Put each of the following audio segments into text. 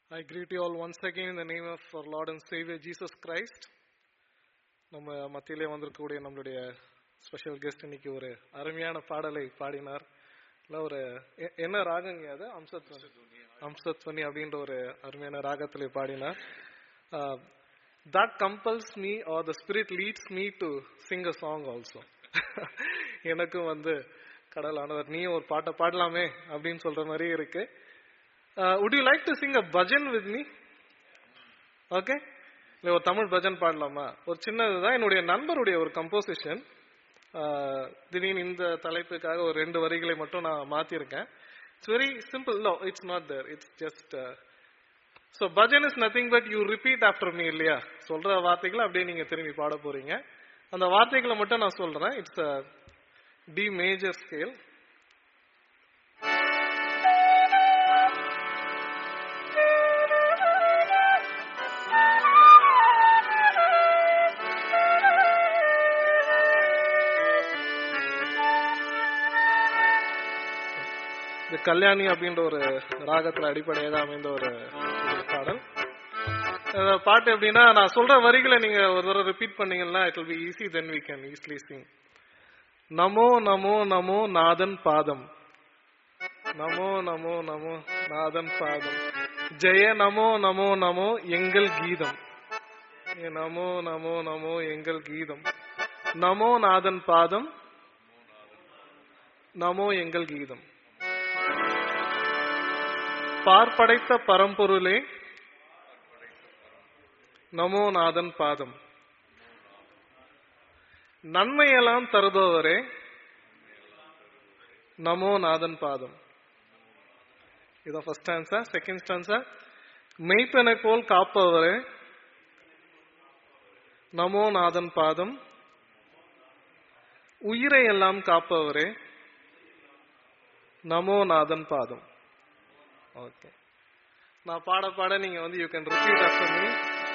I greet you all once again in the name of our Lord and Savior Jesus Christ. நம்ம மத்தியிலே வந்திருக்கக்கூடிய நம்மளுடைய special guest இன்னைக்கு ஒரு அருமையான பாடலை பாடினார் இல்ல ஒரு எ- என்ன ராகங்க அது அம்சத்வனி அம்சத்வனி அப்படின்ற ஒரு அருமையான ராகத்திலே பாடினார் that compels me or the spirit leads me to sing a song also எனக்கும் வந்து கடல் ஆனவர் நீயும் ஒரு பாட்டை பாடலாமே அப்படின்னு சொல்ற மாதிரி இருக்கு would you like to sing a bhajan with me okay இல்லை ஒரு தமிழ் பஜன் பாடலாமா ஒரு சின்னதுதான் என்னுடைய நண்பருடைய ஒரு கம்போசிஷன் திடீர்னு இந்த தலைப்புக்காக ஒரு ரெண்டு வரிகளை மட்டும் நான் மாத்திருக்கேன் it's very simple no it's not there it's just so bhajan is nothing but you repeat after me இல்லையா சொல்ற வார்த்தைகளை அப்படியே நீங்க திரும்பி பாட போறீங்க அந்த வார்த்தைகளை மட்டும் நான் சொல்றேன் இட்ஸ் டி மேஜர் ஸ்கேல் இந்த கல்யாணி அப்படின்ற ஒரு ராகத்துல அடிப்படையாக அமைந்த ஒரு ஒரு பாடல் அந்த பாட்டு எப்படின்னா நான் சொல்ற வரிகளை நீங்க ஒரு தடவை ரிப்பீட் பண்ணீங்கன்னா it will be easy then we can easily sing நமோ நமோ நமோ நாதன் பாதம் நமோ நமோ நமோ நாதன் பாதம் ஜெய நமோ நமோ நமோ எங்கள் கீதம் ஏ நமோ நமோ நமோ எங்கள் கீதம் நமோ நாதன் பாதம் நமோ எங்கள் கீதம் பார்ப்படைத்த பரம்பொருளே நமோ நாதன் பாதம் நன்மையெல்லாம் தருபவரே நமோ நாதன் பாதம் இதான் ஃபர்ஸ்ட் ஆன்சர் செகண்ட் ஸ்டான்சர் மெய்ப்பெனை போல் காப்பவரே நமோ நாதன் பாதம் உயிரை எல்லாம் காப்பவரே நமோ நாதன் பாதம் ஓகே நான் பாட பாட நீங்க வந்து you can repeat after me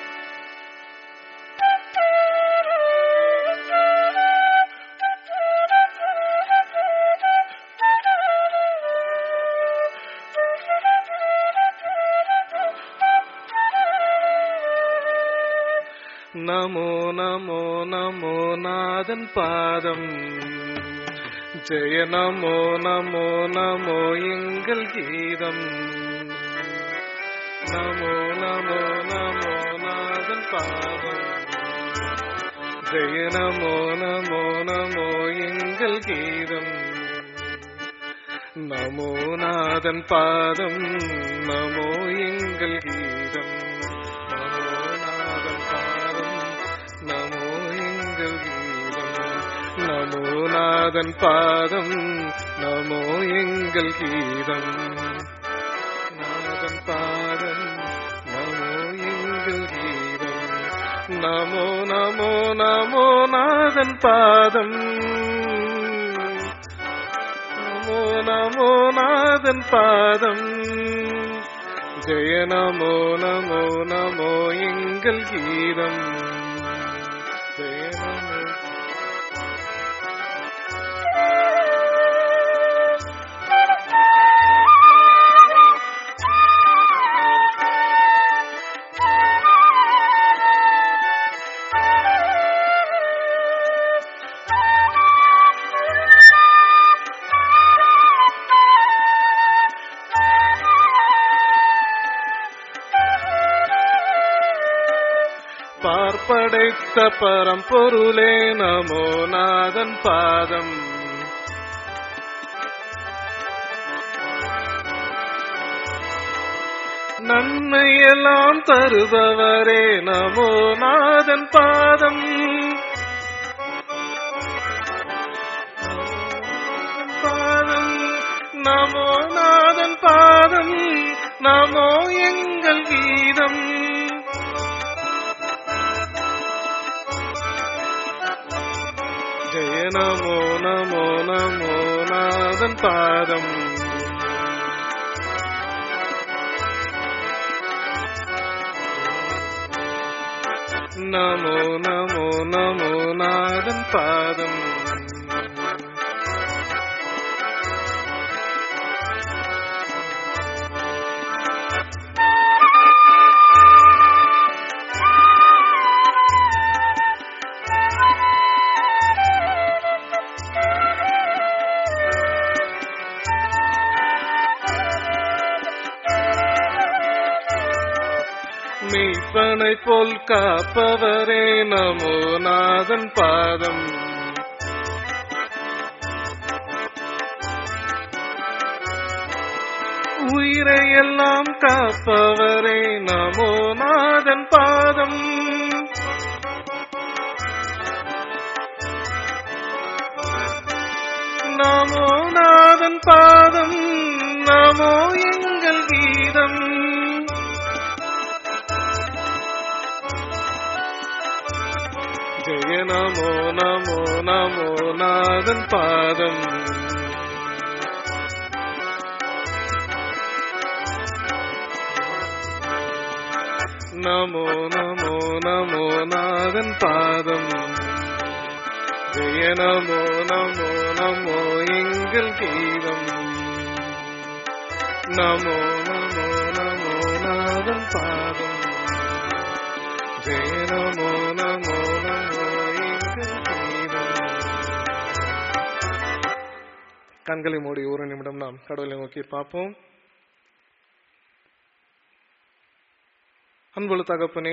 நமோ நமோ நமோ நாதன் பாதம் ஜெய நமோ நமோ நமோ எங்கள் கீதம் நமோ நமோ நமோ நாதன் பாதம் ஜெய நமோ நமோ நமோ எங்கள் கீதம் நமோ நாதன் பாதம் நமோ எங்கள் கீதம் நமோ நாதன் பாதம் நமோ எங்கள் கீதம் நமோ நாதன் பாதம் நமோ எங்கள் கீதம் நாதன் பாதம் நமோ எங்கள் கீதம் நமோ நமோ நமோ நாதன் பாதம் நமோ நமோ நாதன் பாதம் ஜெய நமோ நமோ நமோ எங்கள் கீதம் ஜெய நமோ பார்ப்படைத்த பரம்பொருளே நமோ நாதன் பாதம் நன்மையெல்லாம் தருபவரே நமோ நாதன் பாதம் பாதம் நமோ நாதன் பாதம் நமோ எங்கள் கீதம் ஜெய நமோ நமோ நமோ நாதன் பாதம் நமோ நமோ நமோ நாதன் பாதம் தாய் போல் காப்பவரே நமோ நாதன் பாதம் உயிரை எல்லாம் காப்பவரே நமோ நாதன் பாதம் நமோ நாதன் பாதம் நமோ எங்கள் கீதம் ஜெய நமோ நமோ நமோ நாதன் பாதம் நமோ நமோ நமோ நாதன் பாதம் ஜெய நமோ நமோ நமோ எங்கள் கீதம் நமோ நமோ நமோ நாதன் பாதம் ஜெய நமோ நமோ நமோ எங்கள் கீதம் கண்களை மூடி ஒரு நிமிடம் நாம் கடவுளை நோக்கி பார்ப்போம் அன்புள்ள தகப்பனே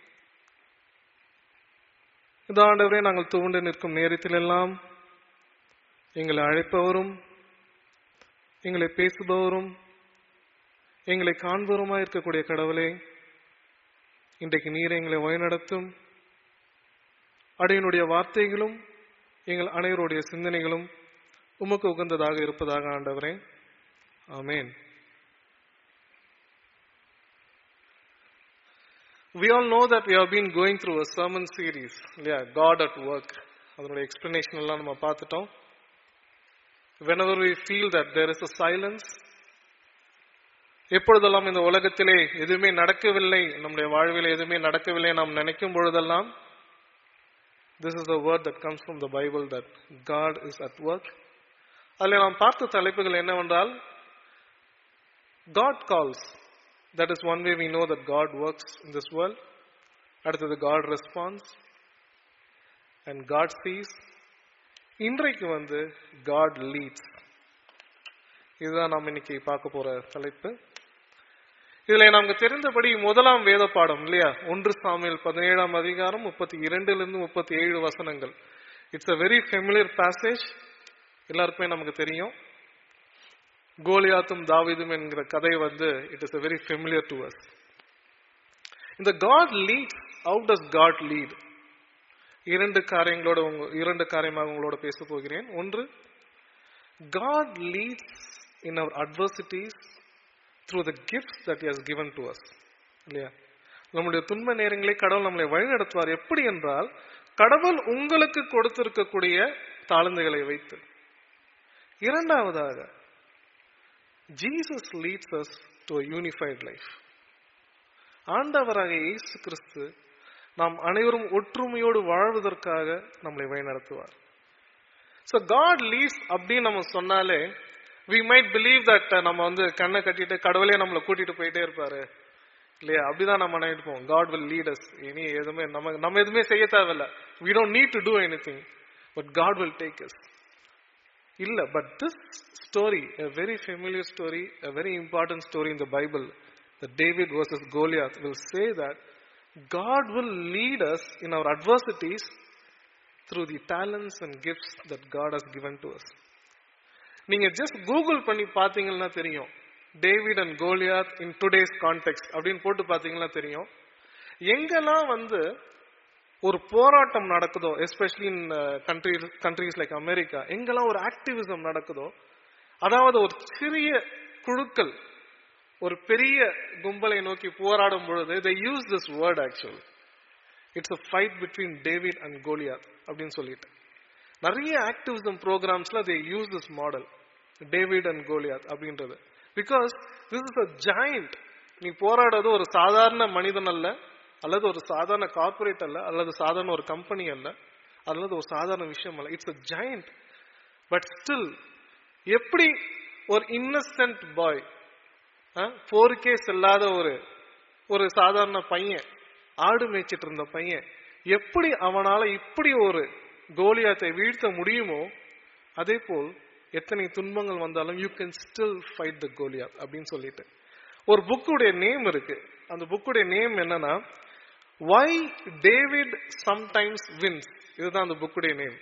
இந்த ஆண்டவரே நாங்கள் துவண்டு நிற்கும் நேரத்தில் எல்லாம் எங்களை அழைப்பவரும் எங்களை பேசுபவரும் எங்களை காண்பவருமாய் இருக்கக்கூடிய கடவுளே இன்றைக்கு நீர் எங்களை வழிநடத்தும் அடையனுடைய வார்த்தைகளும் எங்கள் அனைவருடைய சிந்தனைகளும் உமக்கு உகந்ததாக இருப்பதாக ஆண்டவரே ஆமேன் We all know that we have been going through a sermon series. Yeah, God at work. அதனுடைய explanation எல்லாம் நம்ம பார்த்துட்டோம் whenever we feel that there is a silence எப்பொழுதெல்லாம் இந்த உலகத்திலே எதுவுமே நடக்கவில்லை நம்முடைய வாழ்வில் எதுவுமே நடக்கவில்லை நாம் நினைக்கும் பொழுதெல்லாம் this is the word that comes from the bible that god is at work அதில் நாம் பார்த்த தலைப்புகள் என்னவென்றால் god calls that is one way we know that god works in this world அடுத்தது god responds and god sees இன்றைக்கு வந்து god leads இதுதான் நாம் இன்னைக்கு பார்க்க போற தலைப்பு இதுல நமக்கு தெரிந்தபடி முதலாம் வேத பாடம் இல்லையா ஒன்று சாமியல் பதினேழாம் அதிகாரம் முப்பத்தி இரண்டுல இருந்து முப்பத்தி ஏழு வசனங்கள் it's a very familiar passage எல்லாருக்குமே நமக்கு தெரியும் கோலியாத்தும் தாவிதும் என்கிற கதை வந்து it is a very familiar to us இந்த God lead how does God lead இரண்டு காரியங்களோட உங்க இரண்டு காரியமாக உங்களோட பேச போகிறேன் ஒன்று God leads in our adversities through the gifts that has given to us இல்லையா நம்முடைய துன்ப நேரங்களை கடவுள் நம்மளை வழிநடத்துவார் எப்படி என்றால் கடவுள் உங்களுக்கு கொடுத்திருக்கக்கூடிய தாழ்ந்துகளை வைத்து இரண்டாவதாக Jesus leads us to unified life ஆண்டவராக இயேசு கிறிஸ்து நாம் அனைவரும் ஒற்றுமையோடு வாழ்வதற்காக நம்மளை வழிநடத்துவார் ஸோ காட் லீட்ஸ் அப்படின்னு நம்ம சொன்னாலே வி மைட் பிலீவ் தட் நம்ம வந்து கண்ணை கட்டிட்டு கடவுளே நம்மளை கூட்டிட்டு போயிட்டே இருப்பாரு இல்லையா அப்படிதான் நம்ம நினைப்போம் காட் வில் லீட் அஸ் இனி எதுவுமே நம்ம நம்ம எதுவுமே செய்ய தேவையில்ல we don't need to do anything but God will take us இல்ல but this story a very familiar story a very important story in the Bible the David versus Goliath will say that God will lead us in our adversities through the talents and gifts that God has given to us. நீங்க just Google பண்ணி பாத்தீங்கன்னா தெரியும் David and Goliath in today's context அப்படின்னு போட்டு பாத்தீங்கன்னா தெரியும் எங்கெல்லாம் வந்து ஒரு போராட்டம் நடக்குதோ especially in country countries like America எங்கெல்லாம் ஒரு ஆக்டிவிசம் நடக்குதோ அதாவது ஒரு சிறிய குழுக்கள் ஒரு பெரிய கும்பலை நோக்கி போராடும் பொழுது they use this word actual it's a fight between David and Goliath அப்படின்னு சொல்லிட்டு நிறைய ஆக்டிவிசம் ப்ரோக்ராம்ஸ்ல they use this model David and Goliath அப்படின்றது because this is a giant நீ போராடுறது ஒரு சாதாரண மனிதன் அல்ல அல்லது ஒரு சாதாரண கார்பரேட் அல்ல அல்லது சாதாரண ஒரு கம்பெனி அல்ல அல்லது ஒரு சாதாரண விஷயம் அல்ல it's a giant but still எப்படி ஒரு இன்னசென்ட் பாய் போருக்கே செல்லாத ஒரு ஒரு சாதாரண பையன் ஆடு மேய்ச்சிட்டு இருந்த பையன் எப்படி அவனால இப்படி ஒரு கோலியாத்தை வீழ்த்த முடியுமோ அதே போல் எத்தனை துன்பங்கள் வந்தாலும் you can still fight the Goliath அப்படின்னு சொல்லிட்டு ஒரு புக்குடைய நேம் இருக்கு அந்த புக்குடைய நேம் என்னன்னா வை டேவிட் சம்டைம்ஸ் வின்ஸ் இதுதான் அந்த புக்குடைய name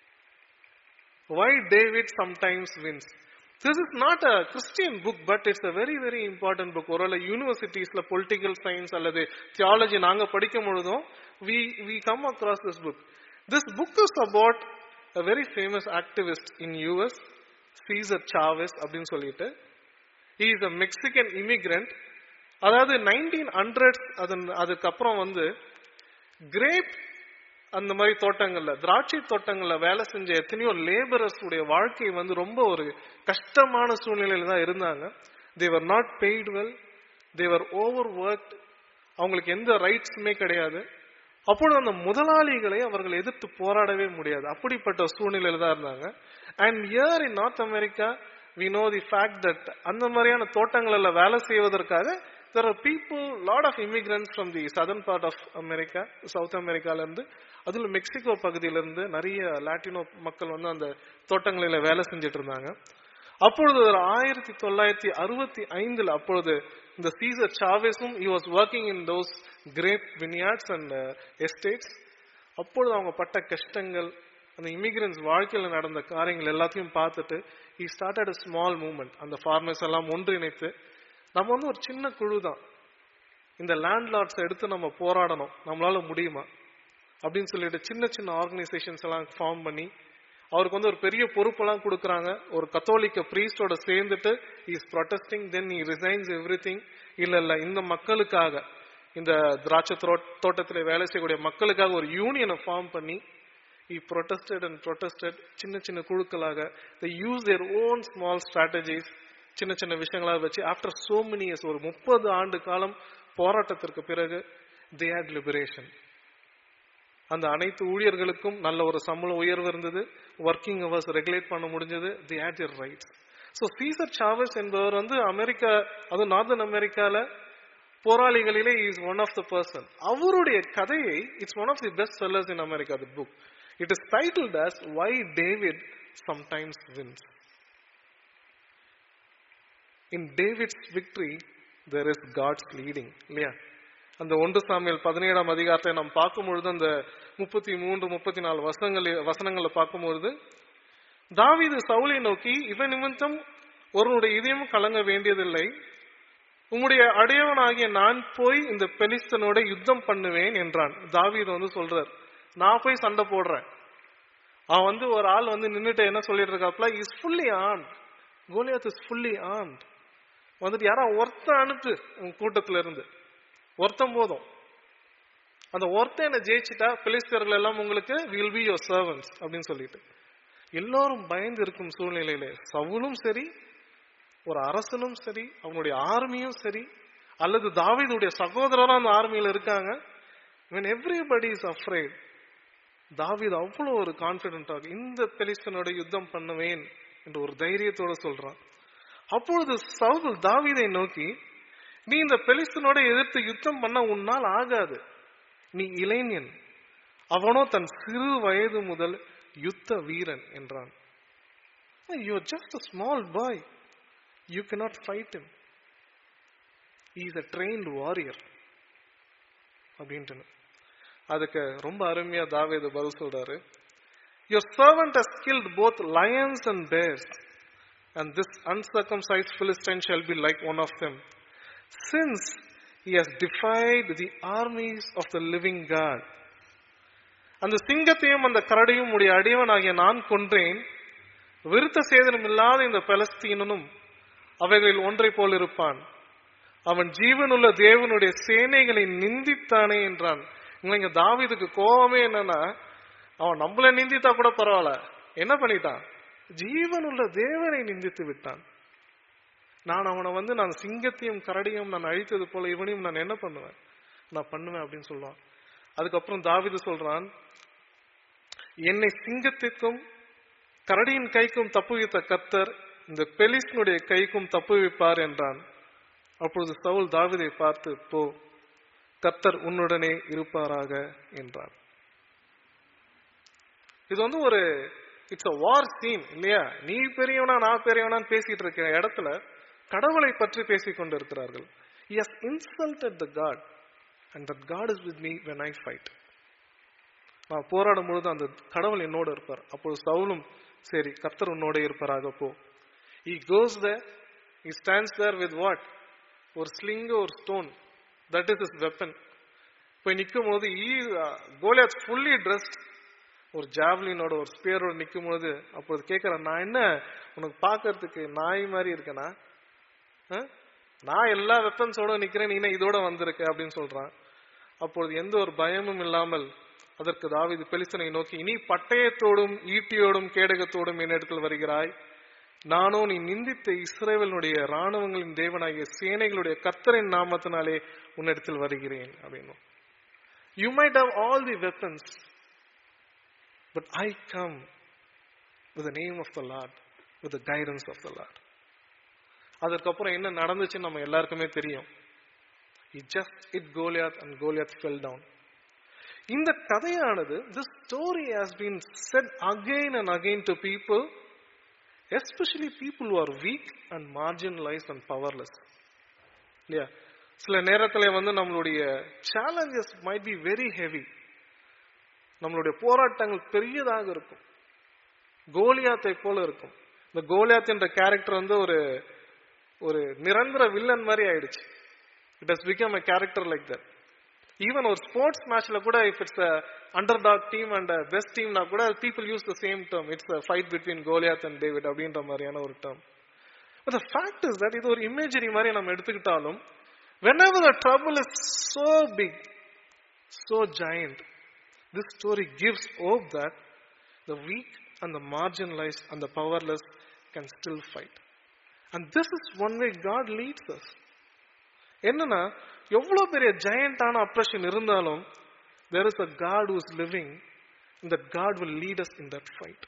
why David sometimes wins this is not a Christian book but it's a very very important book ஒருவேளை யூனிவர்சிட்டிஸ்ல பொலிட்டிக்கல் சயின்ஸ் அல்லது தியாலஜி நாங்க படிக்கும் பொழுதும் we we come across this book this book is about a very famous activist in US Cesar Chavez அப்படின்னு சொல்லிட்டு he is a Mexican immigrant அதாவது nineteen hundred அதன் அதுக்கப்புறம் வந்து கிரேப் அந்த மாதிரி தோட்டங்கள்ல திராட்சை தோட்டங்கள்ல வேலை செஞ்ச எத்தனையோ லேபரர்ஸ் உடைய வாழ்க்கை வந்து ரொம்ப ஒரு கஷ்டமான சூழ்நிலையில தான் இருந்தாங்க they're not paid well they're overwork அவங்களுக்கு எந்த ரைட்ஸுமே கிடையாது அப்பொழுது அந்த முதலாளிகளை அவர்கள் எதிர்த்து போராடவே முடியாது அப்படிப்பட்ட சூழ்நிலையில தான் இருந்தாங்க and here in North America we know the fact that அந்த மாதிரியான தோட்டங்களில் வேலை செய்வதற்காக there are people lot of immigrants from the southern part of America South அமெரிக்கால இருந்து அதுல மெக்சிகோ பகுதியில இருந்து நிறைய லாட்டினோ மக்கள் வந்து அந்த தோட்டங்களில வேலை செஞ்சுட்டு இருந்தாங்க அப்பொழுது ஒரு ஆயிரத்தி தொள்ளாயிரத்தி அறுபத்தி ஐந்துல அப்பொழுது இந்த சீசர் சாவேஸும் he was working in those grape vineyards and estates அப்பொழுது அவங்க பட்ட கஷ்டங்கள் அந்த இமிகிரன்ஸ் வாழ்க்கையில நடந்த காரியங்கள் எல்லாத்தையும் பார்த்துட்டு he started a small movement அந்த ஃபார்மர்ஸ் எல்லாம் ஒன்றிணைத்து நம்ம வந்து ஒரு சின்ன குழு தான் இந்த லேண்ட்லார்ட்ஸ் எடுத்து நம்ம போராடணும் நம்மளால முடியுமா அப்படின்னு சொல்லிட்டு சின்ன சின்ன ஆர்கனைசேஷன்ஸ் எல்லாம் ஃபார்ம் பண்ணி அவருக்கு வந்து ஒரு பெரிய பொறுப்பெல்லாம் கொடுக்குறாங்க ஒரு கத்தோலிக்க பிரீஸ்டோட சேர்ந்துட்டு is protesting then he resigns everything இல்ல இல்ல இந்த மக்களுக்காக இந்த திராட்சை தோட்- தோட்டத்திலே வேலை செய்யக்கூடிய மக்களுக்காக ஒரு யூனியனை ஃபார்ம் பண்ணி he protested and protested சின்ன சின்ன குழுக்களாக they use their own small strategies சின்ன சின்ன விஷயங்களாக வச்சு ஆஃப்டர் so many years ஒரு முப்பது ஆண்டு காலம் போராட்டத்திற்கு பிறகு they had liberation அந்த அனைத்து ஊழியர்களுக்கும் நல்ல ஒரு சம்பள உயர்வு இருந்தது ஒர்க்கிங் ஹவர்ஸ் ரெகுலேட் பண்ண முடிஞ்சது the had their rights so Cesar Chavez என்பவர் வந்து அமெரிக்கா அதுவும் நார்தன் அமெரிக்கால போராளிகளிலே is one of the person அவருடைய கதையை it's one of the best sellers in America the book it is title as why David sometimes wins in David's victory there is God's leading இல்லையா அந்த ஒன்று சாமியல் பதினேழாம் அதிகாரத்தை நாம் பார்க்கும்பொழுது அந்த முப்பத்தி மூன்று முப்பத்தி நாலு வசனங்கள் வசனங்களை பார்க்கும்பொழுது தாவீது சவுலை நோக்கி இவன் நிமித்தம் ஒருவனுடைய இதயம் கலங்க வேண்டியதில்லை உம்முடைய அடையவனாகிய நான் போய் இந்த பெலிஸ்தனோட யுத்தம் பண்ணுவேன் என்றான் தாவீது வந்து சொல்றார் நான் போய் சண்டை போடுறேன் அவன் வந்து ஒரு ஆள் வந்து நின்னுட்டு என்ன சொல்லிட்டு இருக்காப்ல is fully on Goliath is fully on வந்துட்டு யாரா ஒருத்த அனுப்பு உன் கூட்டத்துல இருந்து ஒருத்தன் போதும் அந்த ஒருத்தன் என்ன ஜெயிச்சுட்டா பிலிஸ்தர்கள் எல்லாம் உங்களுக்கு வில் பி யோர் சர்வன்ஸ் அப்படின்னு சொல்லிட்டு எல்லாரும் பயந்து இருக்கும் சூழ்நிலையில சவுலும் சரி ஒரு அரசனும் சரி அவனுடைய ஆர்மியும் சரி அல்லது தாவீதுடைய சகோதரரும் அந்த ஆர்மியில இருக்காங்க when everybody is afraid தாவீது அவ்வளவு ஒரு கான்பிடென்டாக இந்த பெலிஸ்தனோட யுத்தம் பண்ணுவேன் என்று ஒரு தைரியத்தோட சொல்றான் அப்பொழுது சவுல் தாவீதை நோக்கி நீ இந்த பெலிஸ்தனோட எதிர்த்து யுத்தம் பண்ண உன்னால் ஆகாது நீ இளைஞன் அவனோ தன் சிறு வயது முதல் யுத்த வீரன் என்றான் you just a small boy you cannot fight him is a trained warrior அப்படின்ட்டு அதுக்கு ரொம்ப அருமையா தாவீது பதில் சொல்றாரு your servant has killed both lions and bears and this uncircumcised Philistine shall be like one of them since he has defied the armies of the living God அந்த சிங்கத்தையும் அந்த கரடையும் உடைய அடியவனாகிய நான் கொன்றேன் விருத்த சேதனம் இல்லாத இந்த பலஸ்தீனனும் அவைகளில் ஒன்றை போல் இருப்பான் அவன் ஜீவனுள்ள தேவனுடைய சேனைகளை நிந்தித்தானே என்றான் இங்க தாவீதுக்கு கோபமே என்னன்னா அவன் நம்மள நிந்தித்தா கூட பரவாயில்ல என்ன பண்ணிட்டான் ஜீவனுள்ள தேவனை நிந்தித்து விட்டான் நான் அவனை வந்து நான் சிங்கத்தையும் கரடியும் நான் அழித்தது போல இவனையும் நான் என்ன பண்ணுவேன் நான் பண்ணுவேன் அப்படின்னு சொல்லுவான் அதுக்கப்புறம் தாவீது சொல்றான் என்னை சிங்கத்திற்கும் கரடியின் கைக்கும் தப்புவித்த கத்தர் இந்த பெலிஸ்னுடைய கைக்கும் தப்புவிப்பார் என்றான் அப்பொழுது சவுல் தாவீதை பார்த்து போ கத்தர் உன்னுடனே இருப்பாராக என்றார் இது வந்து ஒரு இட்ஸ் அ வார் சீன் இல்லையா நீ பெரியவனா நான் பெரியவனான்னு பேசிட்டு இருக்கிற இடத்துல கடவுளை பற்றி பேசிக் கொண்டிருக்கிறார்கள் as insulted the God and that God is with me when I fight நான் போராடும் பொழுது அந்த கடவுள் என்னோட இருப்பார் அப்போது சவுலும் சரி கர்த்தர் உன்னோட இருப்பாராக போ he goes there he stands there with what ஒரு ஸ்லிங் ஒரு stone that is is weapon போய் நிற்கும் போது கோலியாத் ஃபுல்லி ட்ரெஸ்ட் ஒரு ஜாவ்லினோட ஒரு ஸ்பியரோட நிற்கும் போது அப்போது கேட்கிறேன் நான் என்ன உனக்கு பார்க்கறதுக்கு நாய் மாதிரி இருக்கேனா ஆ? நான் எல்லா வெப்பன்ஸோட நிக்கிறேன் நீ என்ன இதோட வந்திருக்க அப்படின்னு சொல்றான் அப்பொழுது எந்த ஒரு பயமும் இல்லாமல் அதற்கு தாவீது பெலிஸ்தனை நோக்கி இனி பட்டயத்தோடும் ஈட்டியோடும் கேடகத்தோடும் என்னிடத்தில் வருகிறாய் நானோ நீ நிந்தித்த இஸ்ரேவனுடைய ராணுவங்களின் தேவனாகிய சேனைகளுடைய கர்த்தரின் நாமத்தினாலே உன்னிடத்தில் வருகிறேன் அப்படின்னு you might have all the weapons but I come with name of the Lord with the guidance of the Lord அதற்கப்புறம் என்ன நடந்துச்சுன்னு நம்ம எல்லாருக்குமே தெரியும் He just hit Goliath and Goliath fell down. இந்த கதையானது this story has been said again and again to people especially people who are weak and marginalized and powerless இல்லையா சில நேரத்துல வந்து நம்மளுடைய challenges might be very heavy நம்மளுடைய போராட்டங்கள் பெரியதாக இருக்கும் கோலியாத்தை போல இருக்கும் இந்த கோலியாத் என்ற கேரக்டர் வந்து ஒரு ஒரு நிரந்தர வில்லன் மாதிரி ஆயிடுச்சு it has become a character like that even ஒரு ஸ்போர்ட்ஸ் மேட்ச்ல கூட if it's underdog team and best டீம்னா கூட people use the same term it's fight between Goliath and David அப்படின்ற மாதிரியான ஒரு term But the fact is that இது ஒரு இமேஜரி மாதிரி நம்ம எடுத்துக்கிட்டாலும் whenever the trouble is so big, so giant, this story gives hope that the weak and the marginalized and the powerless can still fight. And this is one way God leads us. என்னன்னா எவ்வளவு பெரிய ஜெயண்டான oppression இருந்தாலும் there is a God who is living and that God will lead us in that fight.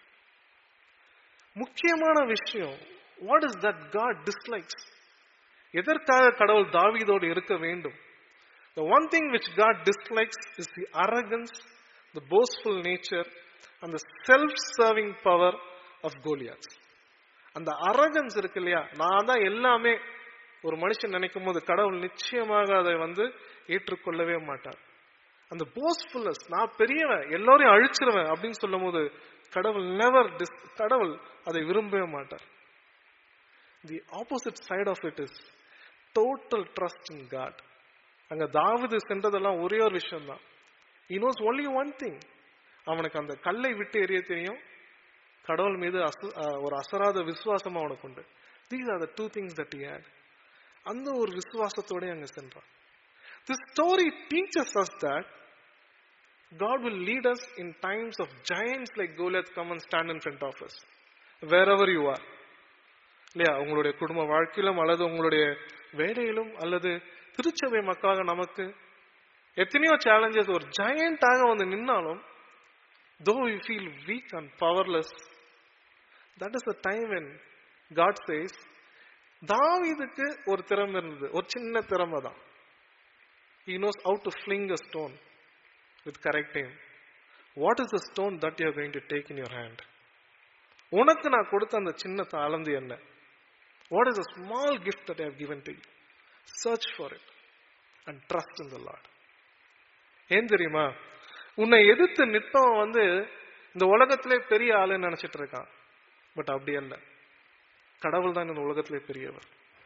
முக்கியமான விஷயம் what is that God dislikes எதற்காக கடவுள் தாவீதோடு இருக்க வேண்டும் The one thing which God dislikes is the arrogance, the boastful nature, and the self-serving power of Goliath. அந்த arrogance இருக்கு இல்லையா நான் தான் எல்லாமே ஒரு மனுஷன் நினைக்கும் போது கடவுள் நிச்சயமாக அதை வந்து ஏற்றுக்கொள்ளவே மாட்டார் அந்த போஸ்ட்ஃபுல்னஸ் நான் பெரியவன் எல்லாரையும் அழிச்சிருவேன் அப்படின்னு சொல்லும் போது கடவுள் நெவர் கடவுள் அதை விரும்பவே மாட்டார் the opposite side of it is total trust in God அங்க தாவிது சென்றதெல்லாம் ஒரே ஒரு விஷயம் தான் he knows only one thing அவனுக்கு அந்த கல்லை விட்டு எரிய தெரியும் கடவுள் மீது அச- அஹ் ஒரு அசராத விசுவாசம் அவனுக்கு உண்டு these are the two things that he had அந்த ஒரு விசுவாசத்தோட அங்க சென்றான் this story teaches us that God will lead us in times of giants like Goliath come and stand in front of us wherever you are இல்லையா உங்களுடைய குடும்ப வாழ்க்கையிலும் அல்லது உங்களுடைய வேலையிலும் அல்லது திருச்சபை மக்களாக நமக்கு எத்தனையோ சேலஞ்சஸ் ஒரு ஜெயண்டாக வந்து நின்னாலும் though you feel weak and powerless that is a time when God says தாவீதுக்கு ஒரு திறமை இருந்தது ஒரு சின்ன திறமை தான் he knows how to fling a stone with correct aim what is the stone that you are going to take in your hand உனக்கு நான் கொடுத்த அந்த சின்ன தாளந்து என்ன what is a small gift that i have given to you search for it and trust in the lord ஏன் தெரியுமா உன்னை எதிர்த்து நிற்பவன் வந்து இந்த உலகத்திலே பெரிய ஆளுன்னு நினைச்சிட்டு இருக்கான் பட் அப்படி அல்ல கடவுள் தான் இந்த உலகத்திலே பெரியவர்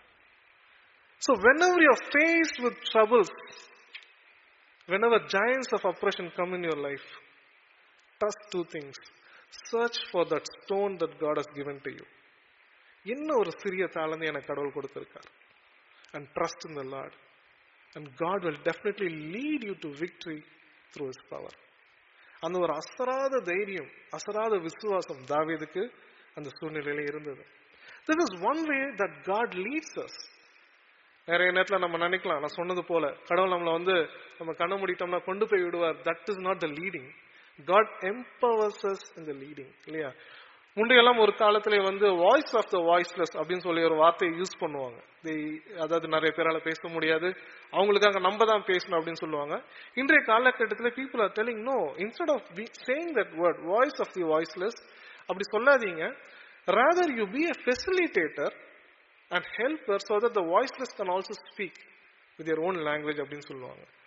So whenever you're faced with troubles, whenever giants of oppression come in your life, trust two things. Search for that stone that God has given to you. என்ன ஒரு சிறிய தாளந்து எனக்கு கடவுள் கொடுத்திருக்கார் and trust in the Lord. And God will definitely lead you to victory through His power. அந்த ஒரு அசராத தைரியம் அசராத விசுவாசம் தாவீதுக்கு அந்த சூழ்நிலையில இருந்தது this is one way that God leads us நிறைய நேரத்துல நம்ம நினைக்கலாம் நான் சொன்னது போல கடவுள் நம்மளை வந்து நம்ம கண்ண மூடிட்டோம்னா கொண்டு போய் விடுவார் that is not the leading God empowers us in the leading இல்லையா முந்தையெல்லாம் ஒரு காலத்துல வந்து வாய்ஸ் ஆஃப் த வாய்ஸ்லெஸ் அப்படின்னு சொல்லி ஒரு வார்த்தையை யூஸ் பண்ணுவாங்க They- அதாவது நிறைய பேரால பேச முடியாது அவங்களுக்காக நம்ம தான் பேசணும் அப்படின்னு சொல்லுவாங்க இன்றைய காலகட்டத்தில் people are telling no instead of saying that word voice of the voiceless அப்படி சொல்லாதீங்க rather you be a facilitator and helper so that the voiceless can also speak with their own language அப்படின்னு சொல்லுவாங்க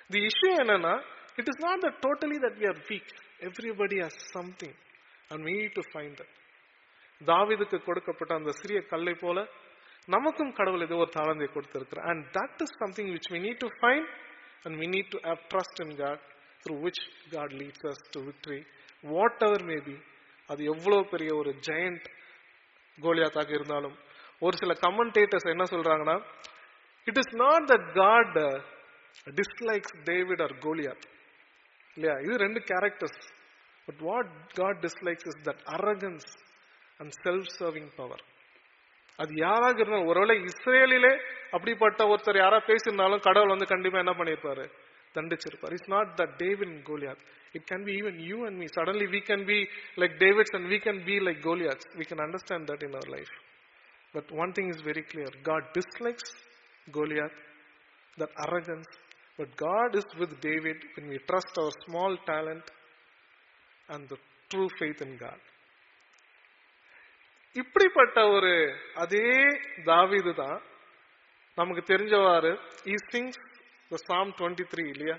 the issue என்னன்னா it is not the totally that we are weak everybody has something and we need to find that தாவீதுக்கு கொடுக்கப்பட்ட அந்த சிறிய கல்லை போல நமக்கும் கடவுள் ஏதோ ஒரு தாளந்தை கொடுத்திருக்கிறார் and that is something which we need to find and we need to have trust in God through which God leads us to victory whatever may be அது எவ்வளவு பெரிய ஒரு ஜெயண்ட் கோலியாத்தாக இருந்தாலும் ஒரு சில கமெண்டேட்டர்ஸ் என்ன சொல்றாங்கன்னா it is not that God dislikes David or Goliath இல்லையா இது ரெண்டு characters but what God dislikes is that arrogance and self serving power அது யாராக இருந்தாலும் ஒருவேளை இஸ்ரேலிலே அப்படிப்பட்ட ஒருத்தர் யாரா பேசியிருந்தாலும் கடவுள் வந்து கண்டிப்பா என்ன பண்ணிருப்பாரு தண்டிச்சிருப்பார் it's not the David Goliath it can be even you and me suddenly we can be like David's and we can be like Goliath we can understand that in our life but one thing is very clear God dislikes Goliath that arrogance. But God is with David when we trust our small talent and the true faith in God. இப்படிப்பட்ட ஒரு அதே தாவீது தான் நமக்கு தெரிஞ்சவாறு ஈ சிங்ஸ் த சாம் twenty three இல்லையா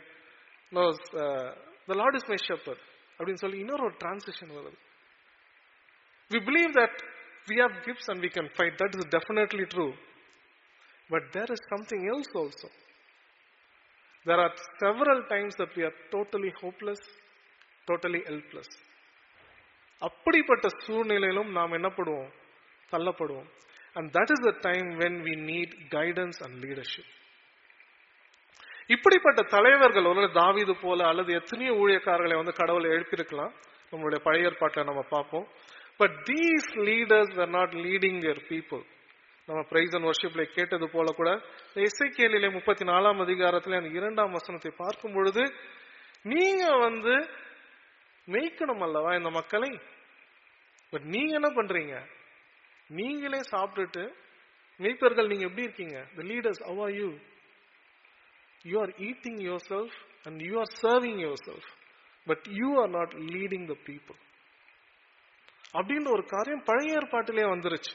the Lord is my shepherd அப்படின்னு சொல்லி இன்னொரு ஒரு டிரான்சிஷன் வருது we believe that we have gifts and we can fight that is definitely true but there is something else also There are several times that we are totally hopeless, totally helpless. அப்படிப்பட்ட சூழ்நிலையிலும் நாம் என்ன படுவோம் தள்ளப்படுவோம் and that is the time when we need guidance and leadership இப்படிப்பட்ட தலைவர்கள் ஒரு தாவீது போல அல்லது எத்தனையோ ஊழியக்காரர்களை வந்து கடவுளை எழுப்பியிருக்கலாம் நம்மளுடைய பழைய ஏற்பாட்டில் நம்ம பார்ப்போம் but these leaders are not leading their people நம்ம பிரைஸ் அண்ட் வர்ஷிப்ல கேட்டது போல கூட இசைக்கேலிலே முப்பத்தி நாலாம் அதிகாரத்துல அந்த இரண்டாம் வசனத்தை பார்க்கும் பொழுது நீங்க வந்து மேய்க்கணும் அல்லவா இந்த மக்களை பட் நீங்க என்ன பண்றீங்க நீங்களே சாப்பிட்டுட்டு மேய்ப்பர்கள் நீங்க எப்படி இருக்கீங்க the leaders how are you you are eating yourself and you are serving yourself but you are not leading the people அப்படின்ற ஒரு காரியம் பழைய ஏற்பாட்டிலே வந்துருச்சு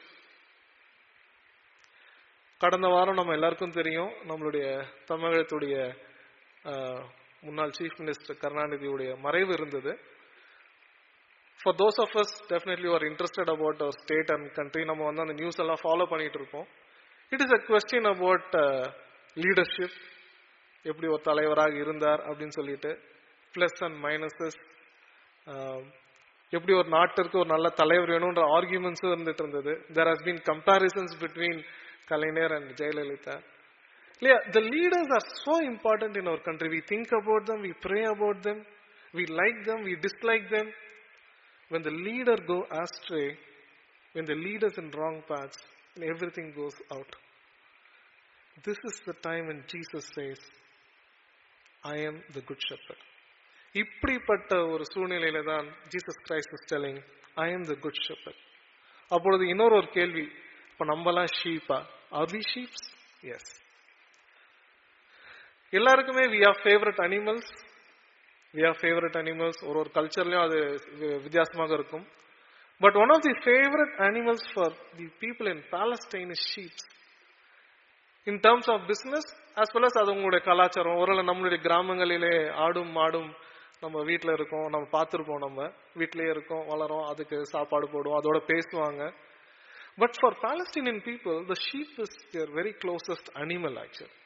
கடந்த வாரம் நம்ம எல்லாருக்கும் தெரியும் நம்மளுடைய தமிழகத்துடைய முன்னாள் சீஃப் மினிஸ்டர் கருணாநிதியுடைய மறைவு இருந்தது for those of us definitely are interested about our state and country நம்ம வந்து அந்த நியூஸ் எல்லாம் ஃபாலோ பண்ணிட்டு இருப்போம் it is a question about leadership எப்படி ஒரு தலைவராக இருந்தார் அப்படின்னு சொல்லிட்டு பிளஸ் அண்ட் மைனஸஸ் எப்படி ஒரு நாட்டிற்கு ஒரு நல்ல தலைவர் வேணும்ன்ற ஆர்குமெண்ட்ஸும் இருந்துட்டு இருந்தது there has been comparisons between Kalainer and Jayalalitha. Yeah, the leaders are so important in our country. We think about them, we pray about them, we like them, we dislike them. When the leader go astray, when the leader's in wrong paths, everything goes out. This is the time when Jesus says, I am the good shepherd. இப்படிப்பட்ட ஒரு சூழ்நிலையில தான் Jesus Christ is telling I am the good shepherd அப்பொழுது இன்னொரு ஒரு கேள்வி இப்ப நம்மலாம் ஷீப்பா ஆர் வி ஷீப்ஸ் எஸ் எல்லாருக்குமே we are favourite animals we are favourite animals ஒரு ஒரு கல்ச்சர்லயும் அது வித்தியாசமாக இருக்கும் but one of the favourite animals for the people in Palestine is sheeps in terms of business as well as அது உங்களுடைய கலாச்சாரம் ஒரு நம்மளுடைய கிராமங்களிலே ஆடும் மாடும் நம்ம வீட்டில் இருக்கோம் நம்ம பார்த்துருப்போம் நம்ம வீட்டிலேயே இருக்கோம் வளரோம் அதுக்கு சாப்பாடு போடுவோம் அதோட பேசுவாங்க but for Palestinian people the sheep is their very closest animal actual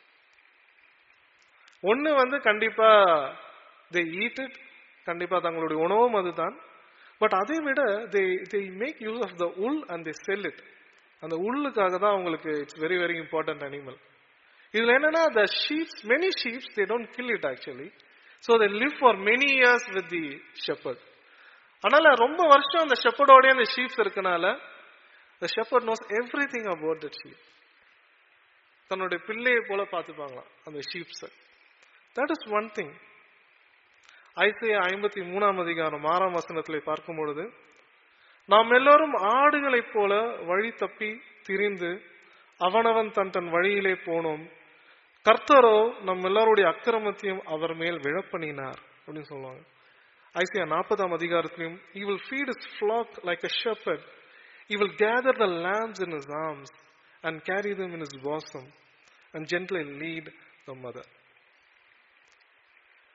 ஒன்று வந்து கண்டிப்பா தே ஈட் இட் கண்டிப்பா தங்களுடைய உணவும் அதுதான் பட் அதை விட they they make use of the wool and they sell it அந்த உள்ளுக்காக தான் அவங்களுக்கு it's very very important animal இதுல என்னன்னா the sheeps many sheeps they don't kill it actually so they live for many years with the shepherd அதனால ரொம்ப வருஷம் அந்த ஷெப்பர்டோடய அந்த ஷீப்ஸ் இருக்கனால the shepherd knows everything about that sheep தன்னுடைய பிள்ளையை போல பார்த்துப்பாங்களாம் அந்த sheeps that is one thing ஐசிய ஐம்பத்தி மூணாம் அதிகாரம் ஆறாம் வசனத்தில் பார்க்கும் பொழுது நாம் எல்லோரும் ஆடுகளைப் போல வழி தப்பி திரிந்து அவனவன் தன் தன் வழியிலே போனோம் கர்த்தரோ நம் எல்லாருடைய அக்கிரமத்தையும் அவர் மேல் விழப்பண்ணினார் அப்படின்னு சொல்லுவாங்க ஐசியா நாற்பதாம் அதிகாரத்திலையும் he will feed his flock like a shepherd he will gather the lambs in his arms and carry them in his bosom and gently lead the mother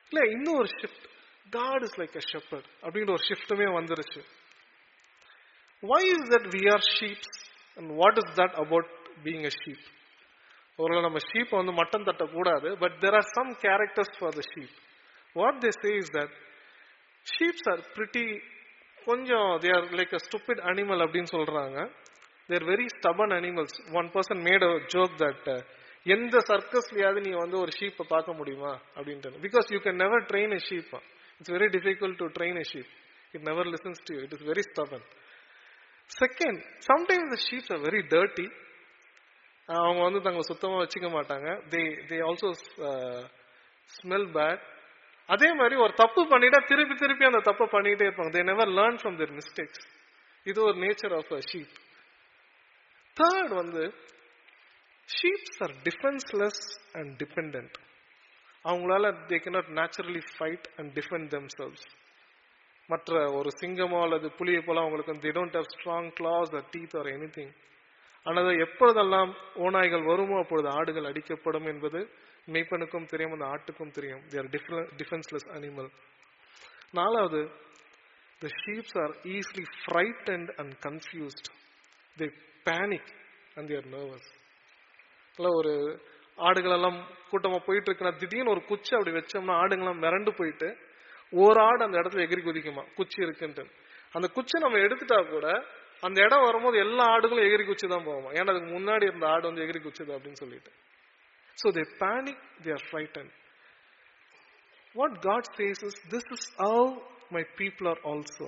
இல்ல இன்னும் ஒரு shift God is like a shepherd அப்படின்ற ஒரு ஷிஃப்ட்டுமே வந்துருச்சு why is that we are sheep and what is that about being a sheep ஒருவேளை நம்ம sheep வந்து மட்டம் தட்டக்கூடாது but there are some characters for the sheep what they say is that sheeps are pretty கொஞ்சம் they are like a stupid animal அப்படின்னு சொல்றாங்க they're very stubborn animals one person made a joke that எந்த சர்க்கஸ்லயாவது நீ வந்து ஒரு ஷீப்பை பார்க்க முடியுமா அப்படின்ட்டு because you can never train a sheep it's very difficult to train a sheep it never listens to it is very stubborn second sometimes the sheeps are very dirty அவங்க வந்து தங்களை சுத்தமா வச்சுக்க மாட்டாங்க they they also smell bad அதே மாதிரி ஒரு தப்பு பண்ணிட்டா திருப்பி திருப்பி அந்த தப்பை பண்ணிட்டே இருப்பாங்க they never learn from their mistakes இது ஒரு nature of a sheep third வந்து sheeps are defenceless and depend அவங்களால they cannot naturally fight and defend themselves மற்ற ஒரு சிங்கமோ அல்லது புலியை போல அவங்களுக்கு they don't have strong claws or teeth or anything ஆனால் எப்பொழுதெல்லாம் ஓநாய்கள் வருமோ அப்பொழுது ஆடுகள் அடிக்கப்படும் என்பது மெய்ப்பனுக்கும் தெரியும் அந்த ஆட்டுக்கும் தெரியும் தேர் டிஃபென்ஸ்லெஸ் அனிமல் நாலாவது the sheeps are easily frightened and confused they panic and they're nervous இல்லை ஒரு ஆடுகள் எல்லாம் கூட்டமா போயிட்டு இருக்குன்னா திடீர்னு ஒரு குச்சி அப்படி வச்சோம்னா ஆடுங்கெல்லாம் மிரண்டு போயிட்டு ஒரு ஆடு அந்த இடத்துல எகிரி குதிக்குமா குச்சி இருக்குன்ட்டு அந்த குச்சி நம்ம எடுத்துட்டா கூட அந்த இடம் வரும்போது எல்லா ஆடுகளும் எகிரி குச்சி தான் போவோம் ஏன்னா அதுக்கு முன்னாடி இருந்த ஆடு வந்து எகிரி குச்சிது அப்படின்னு சொல்லிட்டு so they panic they are frightened what God says is this is how my people are also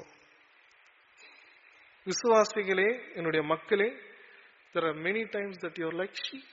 விசுவாசிகளே என்னுடைய மக்களே there are many times that you are like sheep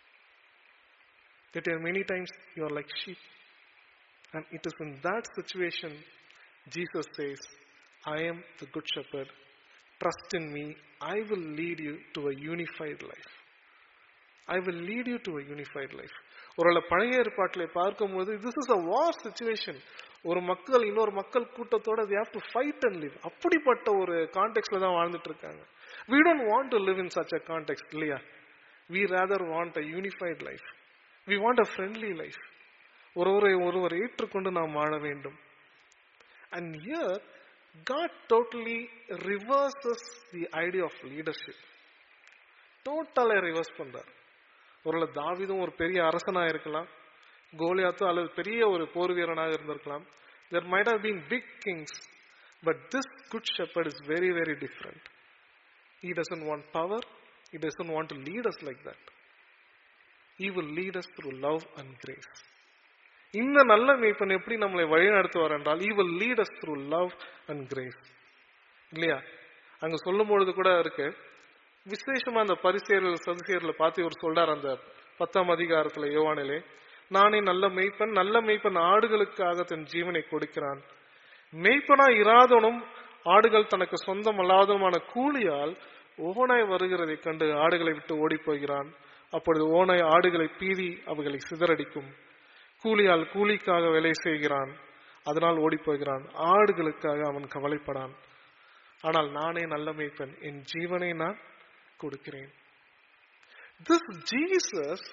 that are many times you are like sheep. And it is in that situation Jesus says, I am the good shepherd. Trust in me. I will lead you to a unified life. I will lead you to a unified life. ஒருவேளை பழைய ஏற்பாட்டில் பார்க்கும்போது this is a war situation ஒரு மக்கள் இன்னொரு மக்கள் கூட்டத்தோட they have to fight and live அப்படிப்பட்ட ஒரு கான்டெக்ட்ல தான் வாழ்ந்துட்டு இருக்காங்க we don't want to live in such a context இல்லையா we rather want a unified life we want a friendly life ஒருவரை ஒருவர் ஏற்றுக்கொண்டு நாம் வாழ வேண்டும் and here God totally reverses the idea of leadership டோட்டலா ரிவர்ஸ் பண்றார் ஒருவேளை தாவிதும் ஒரு பெரிய அரசனா இருக்கலாம் கோலியாத்தும் அல்லது பெரிய ஒரு போர் வீரனாக இருந்திருக்கலாம் there might have been big kings but this good shepherd is very very different he doesn't want power he doesn't want to lead us like that he will lead us through love and grace இந்த நல்ல மேய்ப்பன் எப்படி நம்மளை வழி நடத்துவார் என்றால் he will lead us through love and grace இல்லையா அங்க சொல்லும் பொழுது கூட இருக்கு விசேஷமா அந்த பரிசேர்கள் சதுசேரில் பார்த்து இவர் சொல்றார் அந்த பத்தாம் அதிகாரத்துல யோவானிலே நானே நல்ல மெய்ப்பன் நல்ல மெய்ப்பன் ஆடுகளுக்காக தன் ஜீவனை கொடுக்கிறான் மெய்ப்பனா இராதவனும் ஆடுகள் தனக்கு சொந்தம் அல்லாததுமான கூலியால் ஓனாய் வருகிறதை கண்டு ஆடுகளை விட்டு ஓடிப் போகிறான் அப்பொழுது ஓனாய் ஆடுகளை பீதி அவைகளை சிதறடிக்கும் கூலியால் கூலிக்காக வேலை செய்கிறான் அதனால் ஓடிப் போகிறான் ஆடுகளுக்காக அவன் கவலைப்படான் ஆனால் நானே நல்ல மேய்ப்பன் என் ஜீவனை நான் கொடுக்கிறேன் this Jesus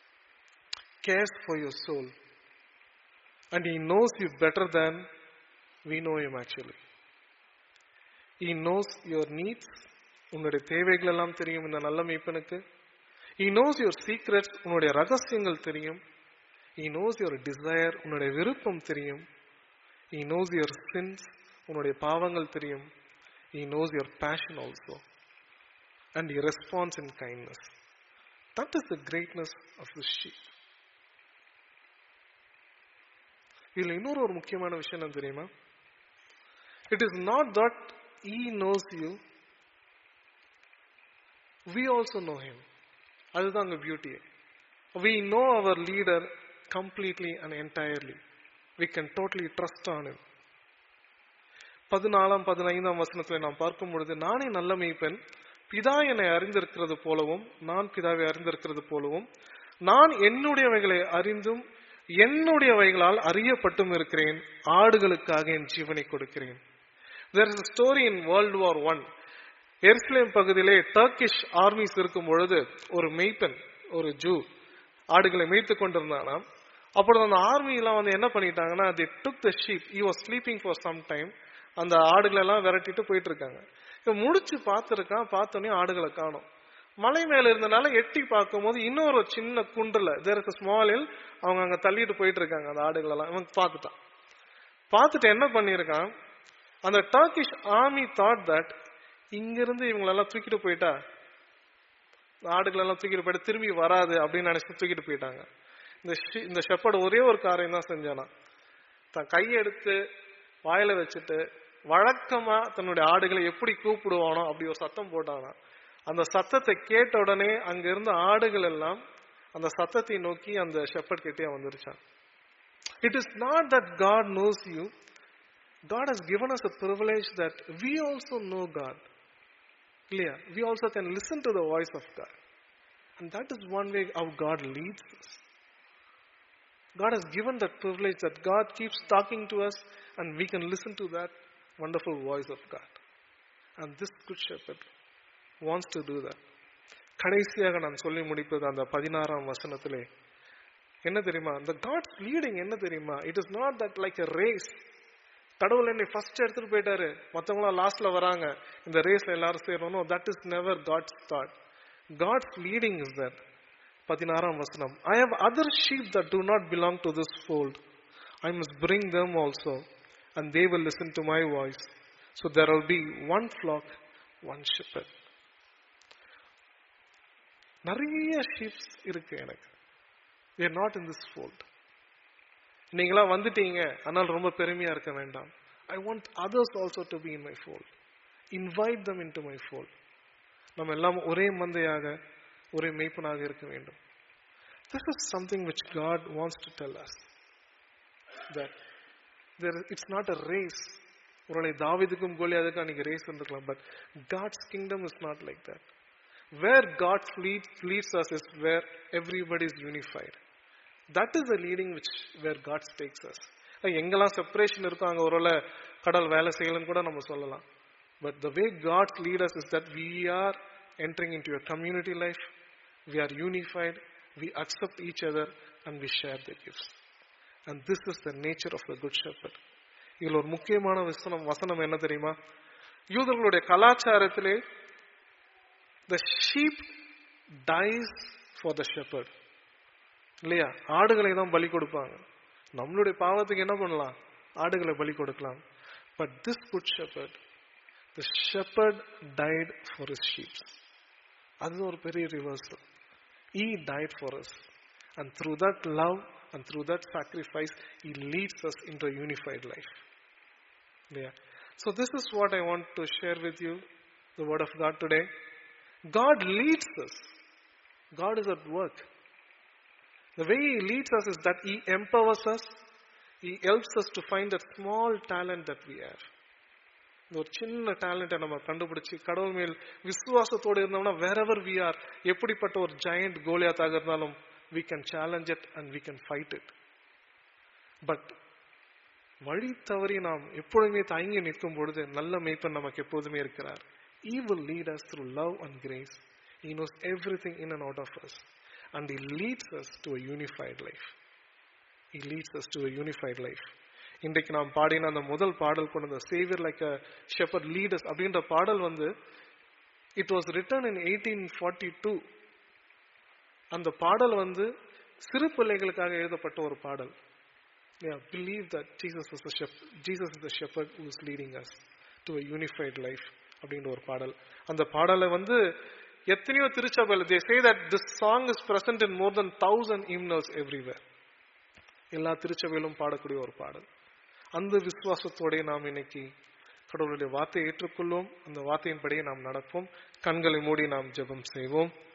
cares for your soul and he knows you better than we know him actually he knows your needs உன்னுடைய தேவைகள் எல்லாம் தெரியும் இந்த நல்ல மேய்ப்பனுக்கு he knows your secrets உன்னுடைய ரகசியங்கள் தெரியும் he knows your desire உன்னுடைய விருப்பம் தெரியும் he knows your sins உன்னுடைய பாவங்கள் தெரியும் he knows your passion also and he responds in kindness that is the greatness of the sheep இதுல இன்னொரு ஒரு முக்கியமான விஷயம் என்ன தெரியுமா it is not that he knows you we also know him அதுதான் அங்க பியூட்டியே we know our leader completely and entirely we can totally trust on him பதினாலாம் பதினைந்தாம் வசனத்துல நாம் பார்க்கும் பொழுது நானே நல்ல மெய்ப்பெண் பிதா என்னை அறிந்திருக்கிறது போலவும் நான் பிதாவை அறிந்திருக்கிறது போலவும் நான் என்னுடையவைகளை அறிந்தும் என்னுடையவைகளால் அறியப்பட்டும் இருக்கிறேன் ஆடுகளுக்காக என் ஜீவனை கொடுக்கிறேன் there is story in world war one எருசலேம் பகுதியிலே டர்க்கிஷ் ஆர்மிஸ் இருக்கும் பொழுது ஒரு மெய்ப்பெண் ஒரு ஜூ ஆடுகளை மேய்த்து கொண்டிருந்தானாம் அப்பொழுது அந்த ஆர்மி எல்லாம் வந்து என்ன பண்ணிட்டாங்கன்னா they took the sheep he was sleeping for some time அந்த ஆடுகளை எல்லாம் விரட்டிட்டு போயிட்டு இருக்காங்க இவன் முடிச்சு பார்த்திருக்கான் பார்த்தோன்னே ஆடுகளை காணும் மலை மேல இருந்தனால எட்டி பார்க்கும்போது இன்னொரு சின்ன குண்டுல தேர் இஸ் ஸ்மால் ஹில் அவங்க அங்க தள்ளிட்டு போயிட்டு இருக்காங்க அந்த ஆடுகள் எல்லாம் இவன் பார்த்துட்டான் பார்த்துட்டு என்ன பண்ணியிருக்கான் அந்த டர்கிஷ் ஆர்மி தாட் தட் இங்கிருந்து இவங்களெல்லாம் தூக்கிட்டு போயிட்டா ஆடுகள் எல்லாம் தூக்கிட்டு போயிட்டு திரும்பி வராது அப்படின்னு நினைச்சு தூக்கிட்டு போயிட்டாங்க இந்த ஷி- இந்த ஷெப்பர்டு ஒரே ஒரு காரியம் தான் செஞ்சானா தன் கையை எடுத்து வாயில வச்சுட்டு வழக்கமா தன்னுடைய ஆடுகளை எப்படி கூப்பிடுவானோ அப்படி ஒரு சத்தம் போட்டானா அந்த சத்தத்தை கேட்ட உடனே அங்க இருந்த ஆடுகள் எல்லாம் அந்த சத்தத்தை நோக்கி அந்த ஷெப்பர்ட் கிட்டே வந்துருச்சான் it is not that God knows you God has given us a privilege that we also know God. இல்லையா we also can listen to the voice of God. And that is one way how God leads us. God has given that privilege that God keeps talking to us and we can listen to that wonderful voice of God. And this good shepherd wants to do that. கடைசியாக நான் சொல்லி முடிப்பது அந்த பதினாறாம் வசனத்திலே என்ன தெரியுமா the God's leading என்ன தெரியுமா it is not that like a race கடவுள் என்னை ஃபர்ஸ்ட் எடுத்துட்டு போயிட்டாரு மத்தவங்களாம் லாஸ்ட்ல வராங்க இந்த ரேஸ்ல எல்லாரும் சேரணும் that is never God's thought God's leading is that பதினாறாம் வசனம் I have other sheep that do not belong to this fold I must bring them also and they will listen to my voice so there will be one flock one shepherd நிறைய sheeps இருக்கு எனக்கு they're not in this fold நீங்களா வந்துட்டீங்க ஆனால் ரொம்ப பெருமையா இருக்க வேண்டாம் I want others also to be in my ஃபோல் invite them into my fold நம்ம எல்லாம் ஒரே மந்தையாக ஒரே மெய்ப்பனாக இருக்க வேண்டும் this is something which God wants to tell us that there it's not a race ஒருவேளை தாவிதுக்கும் கோலியாதுக்கும் அன்னைக்கு ரேஸ் இருக்கலாம் but God's kingdom is not like that where God leads us is where everybody is unified that is the leading which where God's takes us எங்கெல்லாம் separation இருக்கோ அங்க ஒருவேளை கடல் வேலை செய்யலன்னு கூட நம்ம சொல்லலாம் but the way God's leaders is that we are entering into your community life we are unified we accept each other and we share the gifts and this is the nature of the good shepherd இதுல ஒரு முக்கியமான வசனம் வசனம் என்ன தெரியுமா யூதர்களுடைய கலாச்சாரத்திலே the sheep dies for the shepherd இல்லையா ஆடுகளை தான் பலி கொடுப்பாங்க நம்மளுடைய பாவத்துக்கு என்ன பண்ணலாம் ஆடுகளை பலி கொடுக்கலாம் but this good shepherd the shepherd died for his sheeps அது ஒரு பெரிய reversal he died for us and through that love and through that sacrifice he leads us into unified life இல்லையா so this is what I want to share with you the word of God today God leads us God is at work The way He leads us is that He empowers us, He helps us to find that small talent that we have. இந்த ஒரு சின்ன டேலண்ட்டை நம்ம கண்டுபிடிச்சு கடவுள் மேல் விசுவாசத்தோடு இருந்தோம்னா wherever we are எப்படிப்பட்ட ஒரு ஜெயண்ட் கோலியாத்தாக இருந்தாலும் we can challenge it and we can fight it but வழி தவறி நாம் எப்பொழுதுமே தயங்கி நிற்கும் பொழுது நல்ல மெய்ப்பன் நமக்கு எப்போதுமே இருக்கிறார் he will lead us through love and grace he knows everything in and out of us and he leads us to a unified life. He leads us to a unified life. இன்றைக்கு நாம் பாடின அந்த முதல் பாடல் கொண்டு வந்த saviour like a shepherd leaders அப்படின்ற பாடல் வந்து it was written in eighteen forty two அந்த பாடல் வந்து சிறு பிள்ளைகளுக்காக எழுதப்பட்ட ஒரு பாடல் believe that Jesus is Jesus is shepherd who is leading us to a unified life அப்படின்ற ஒரு பாடல் அந்த பாடலை வந்து எத்தனையோ திருச்சபையில் they say that this song is present in more than thousand hymnals everywhere எல்லா திருச்சபையிலும் பாடக்கூடிய ஒரு பாடல் அந்த விசுவாசத்தோட நாம் இன்னைக்கு கடவுளுடைய வார்த்தையை ஏற்றுக்கொள்வோம் அந்த வார்த்தையின்படியே நாம் நடப்போம் கண்களை மூடி நாம் ஜெபம் செய்வோம்